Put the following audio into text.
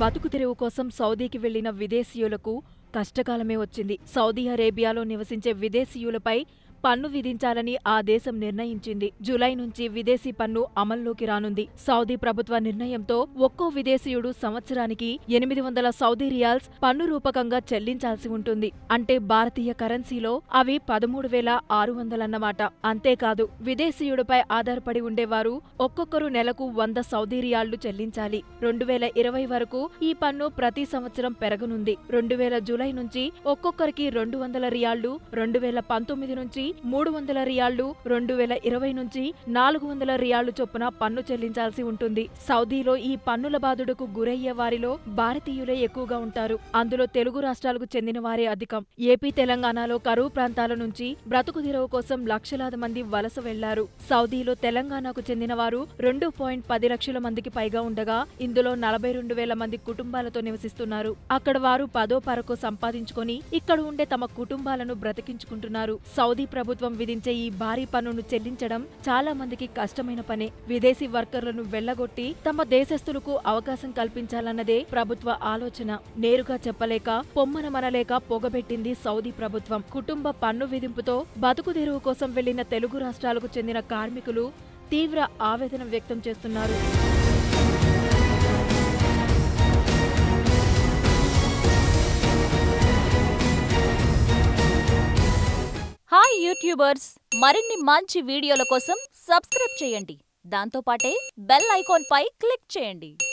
బతుకు తెరువు కోసం సౌదీకి వెళ్లిన విదేశీయులకు కష్టకాలమే వచ్చింది సౌదీ అరేబియాలో నివసించే విదేశీయులపై పన్ను విధించాలని ఆ దేశం నిర్ణయించింది జూలై నుంచి విదేశీ పన్ను అమల్లోకి రానుంది సౌదీ ప్రభుత్వ నిర్ణయంతో ఒక్కో విదేశీయుడు సంవత్సరానికి ఎనిమిది వందల సౌదీ రియాల్స్ పన్ను రూపకంగా చెల్లించాల్సి ఉంటుంది అంటే భారతీయ కరెన్సీలో అవి పదమూడు వేల ఆరు వందలన్నమాట అంతేకాదు విదేశీయుడిపై ఆధారపడి ఉండేవారు ఒక్కొక్కరు నెలకు వంద సౌదీ రియాళ్లు చెల్లించాలి రెండు వేల ఇరవై వరకు ఈ పన్ను ప్రతి సంవత్సరం పెరగనుంది రెండు వేల జూలై నుంచి ఒక్కొక్కరికి రెండు వందల రియాళ్లు రెండు వేల పంతొమ్మిది నుంచి మూడు వందల రియాళ్లు రెండు వేల ఇరవై నుంచి నాలుగు వందల రియాళ్లు చొప్పున పన్ను చెల్లించాల్సి ఉంటుంది సౌదీలో ఈ పన్నుల బాధుడుకు గురయ్యే వారిలో భారతీయులే ఎక్కువగా ఉంటారు అందులో తెలుగు రాష్ట్రాలకు చెందిన వారే అధికం ఏపీ తెలంగాణలో కరువు ప్రాంతాల నుంచి బ్రతుకు తెరువు కోసం లక్షలాది మంది వలస వెళ్లారు సౌదీలో తెలంగాణకు చెందిన వారు రెండు పాయింట్ పది లక్షల మందికి పైగా ఉండగా ఇందులో నలభై రెండు వేల మంది కుటుంబాలతో నివసిస్తున్నారు అక్కడ వారు పదో పరకో సంపాదించుకొని ఇక్కడ ఉండే తమ కుటుంబాలను బ్రతికించుకుంటున్నారు సౌదీ ప్రభుత్వం విధించే ఈ భారీ పన్నును చెల్లించడం చాలా మందికి కష్టమైన పనే విదేశీ వర్కర్లను వెళ్లగొట్టి తమ దేశస్థులకు అవకాశం కల్పించాలన్నదే ప్రభుత్వ ఆలోచన నేరుగా చెప్పలేక పొమ్మన మనలేక పొగబెట్టింది సౌదీ ప్రభుత్వం కుటుంబ పన్ను విధింపుతో బతుకు తెరువు కోసం వెళ్లిన తెలుగు రాష్ట్రాలకు చెందిన కార్మికులు తీవ్ర ఆవేదన వ్యక్తం చేస్తున్నారు హాయ్ యూట్యూబర్స్ మరిన్ని మంచి వీడియోల కోసం సబ్స్క్రైబ్ చేయండి దాంతోపాటే బెల్ ఐకాన్ పై క్లిక్ చేయండి